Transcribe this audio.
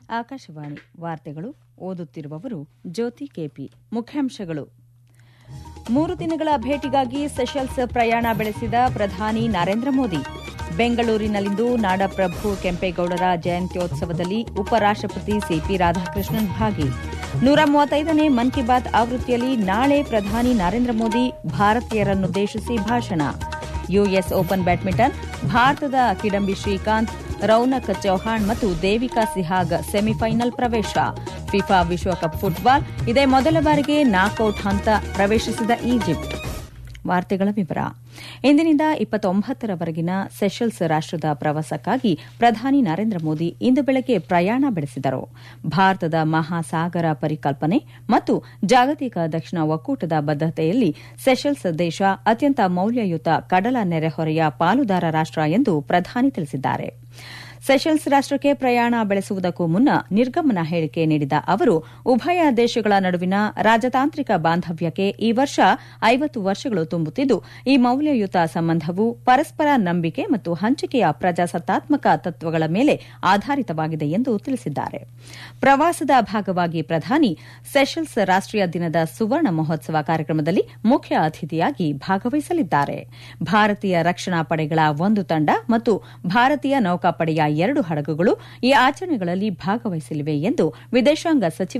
ಆಕಾಶವಾಣಿ ವಾರ್ತೆಗಳು ಓದುತ್ತಿರುವವರು ಜ್ಯೋತಿ ಕೆಪಿ ಮುಖ್ಯಾಂಶಗಳು ಮೂರು ದಿನಗಳ ಭೇಟಿಗಾಗಿ ಸೆಷಲ್ಸ್ ಪ್ರಯಾಣ ಬೆಳೆಸಿದ ಪ್ರಧಾನಿ ನರೇಂದ್ರ ಮೋದಿ ಬೆಂಗಳೂರಿನಲ್ಲಿಂದು ನಾಡಪ್ರಭು ಕೆಂಪೇಗೌಡರ ಜಯಂತ್ಯೋತ್ಸವದಲ್ಲಿ ಉಪರಾಷ್ಟಪತಿ ಸಿಪಿ ರಾಧಾಕೃಷ್ಣನ್ ಭಾಗಿ ನೂರ ಮೂವತ್ತೈದನೇ ಮನ್ ಕಿ ಬಾತ್ ಆವೃತ್ತಿಯಲ್ಲಿ ನಾಳೆ ಪ್ರಧಾನಿ ನರೇಂದ್ರ ಮೋದಿ ಭಾರತೀಯರನ್ನುದ್ದೇಶಿಸಿ ಭಾಷಣ ಯುಎಸ್ ಓಪನ್ ಬ್ಯಾಡ್ಮಿಂಟನ್ ಭಾರತದ ಕಿಡಂಬಿ ಶ್ರೀಕಾಂತ್ ರೌನಕ್ ಚೌಹಾಣ್ ಮತ್ತು ದೇವಿಕಾ ಸಿಹಾಗ್ ಸೆಮಿಫೈನಲ್ ಪ್ರವೇಶ ಫಿಫಾ ವಿಶ್ವಕಪ್ ಫುಟ್ಬಾಲ್ ಇದೇ ಮೊದಲ ಬಾರಿಗೆ ನಾಕೌಟ್ ಹಂತ ಪ್ರವೇಶಿಸಿದ ಈಜಿಪ್ಟ್ ವಾರ್ತೆಗಳ ವಿವರ ಇಂದಿನಿಂದ ಇಪ್ಪತ್ತೊಂಬತ್ತರವರೆಗಿನ ಸೆಷಲ್ಸ್ ರಾಷ್ಟದ ಪ್ರವಾಸಕ್ಕಾಗಿ ಪ್ರಧಾನಿ ನರೇಂದ್ರ ಮೋದಿ ಇಂದು ಬೆಳಗ್ಗೆ ಪ್ರಯಾಣ ಬೆಳೆಸಿದರು ಭಾರತದ ಮಹಾಸಾಗರ ಪರಿಕಲ್ಪನೆ ಮತ್ತು ಜಾಗತಿಕ ದಕ್ಷಿಣ ಒಕ್ಕೂಟದ ಬದ್ದತೆಯಲ್ಲಿ ಸೆಷಲ್ಸ್ ದೇಶ ಅತ್ಯಂತ ಮೌಲ್ಯಯುತ ಕಡಲ ನೆರೆಹೊರೆಯ ಪಾಲುದಾರ ರಾಷ್ಟ ಎಂದು ಪ್ರಧಾನಿ ತಿಳಿಸಿದ್ದಾರೆ ಸೆಷಲ್ಸ್ ರಾಷ್ಟಕ್ಕೆ ಪ್ರಯಾಣ ಬೆಳೆಸುವುದಕ್ಕೂ ಮುನ್ನ ನಿರ್ಗಮನ ಹೇಳಿಕೆ ನೀಡಿದ ಅವರು ಉಭಯ ದೇಶಗಳ ನಡುವಿನ ರಾಜತಾಂತ್ರಿಕ ಬಾಂಧವ್ಯಕ್ಕೆ ಈ ವರ್ಷ ಐವತ್ತು ವರ್ಷಗಳು ತುಂಬುತ್ತಿದ್ದು ಈ ಮೌಲ್ಯಯುತ ಸಂಬಂಧವು ಪರಸ್ಪರ ನಂಬಿಕೆ ಮತ್ತು ಹಂಚಿಕೆಯ ಪ್ರಜಾಸತ್ತಾತ್ಮಕ ತತ್ವಗಳ ಮೇಲೆ ಆಧಾರಿತವಾಗಿದೆ ಎಂದು ತಿಳಿಸಿದ್ದಾರೆ ಪ್ರವಾಸದ ಭಾಗವಾಗಿ ಪ್ರಧಾನಿ ಸೆಷಲ್ಸ್ ರಾಷ್ಟೀಯ ದಿನದ ಸುವರ್ಣ ಮಹೋತ್ಸವ ಕಾರ್ಯಕ್ರಮದಲ್ಲಿ ಮುಖ್ಯ ಅತಿಥಿಯಾಗಿ ಭಾಗವಹಿಸಲಿದ್ದಾರೆ ಭಾರತೀಯ ರಕ್ಷಣಾ ಪಡೆಗಳ ಒಂದು ತಂಡ ಮತ್ತು ಭಾರತೀಯ ನೌಕಾಪಡೆಯ ಎರಡು ಹಡಗುಗಳು ಈ ಆಚರಣೆಗಳಲ್ಲಿ ಭಾಗವಹಿಸಲಿವೆ ಎಂದು ವಿದೇಶಾಂಗ ಸಚಿವ